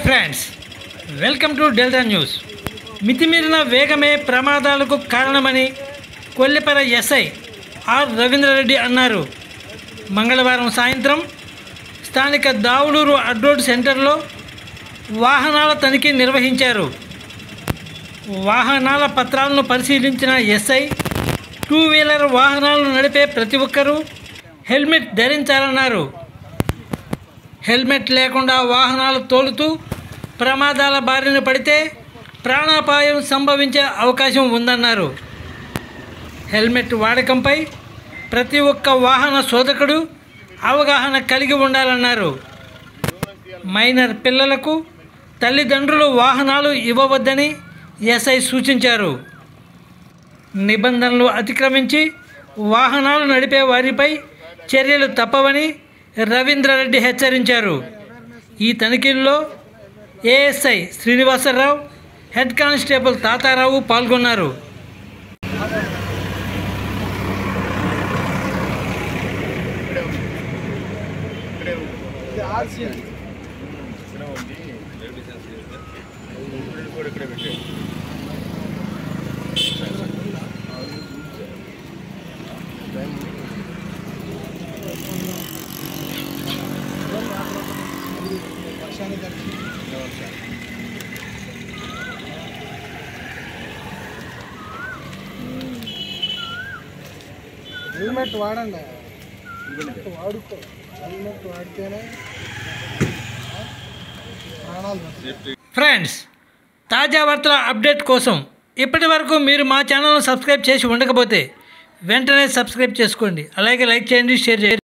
Friends welcome to Delta News మితిమీరిన వేగమే ప్రమాదాలకు కారణమని కొల్లిపర ఎస్ఐ ఆర్ రవీంద్రారెడ్డి అన్నారు మంగళవారం సాయంత్రం స్థానిక దావులూరు అడ్రోడ్ సెంటర్లో వాహనాల తనిఖీ నిర్వహించారు వాహనాల పత్రాలను పరిశీలించిన ఎస్ఐ టూ వీలర్ వాహనాలను నడిపే ప్రతి ఒక్కరూ హెల్మెట్ ధరించాలన్నారు హెల్మెట్ లేకుండా వాహనాలు తోలుతూ ప్రమాదాల బారిన పడితే ప్రాణాపాయం సంభవించే అవకాశం ఉందన్నారు హెల్మెట్ వాడకంపై ప్రతి ఒక్క వాహన శోధకుడు అవగాహన కలిగి ఉండాలన్నారు మైనర్ పిల్లలకు తల్లిదండ్రులు వాహనాలు ఇవ్వవద్దని ఎస్ఐ సూచించారు నిబంధనలు అతిక్రమించి వాహనాలు నడిపే వారిపై చర్యలు తప్పవని రవీంద్రారెడ్డి హెచ్చరించారు ఈ తనిఖీల్లో ASI Srinivasa Rao head constable Tatarao పాల్గొన్నారు హెల్మెట్ వాడండి హెల్మెట్ వాడుకో హెల్మెట్ వాడితేనే ప్రాణాలు బతుకుతాయి. ఫ్రెండ్స్ తాజా వార్తల అప్డేట్ కోసం ఇప్పటి వరకు మీరు మా ఛానల్ను సబ్స్క్రైబ్ చేసి ఉండకపోతే వెంటనే సబ్స్క్రైబ్ చేసుకోండి అలాగే లైక్ చేయండి షేర్ చేయండి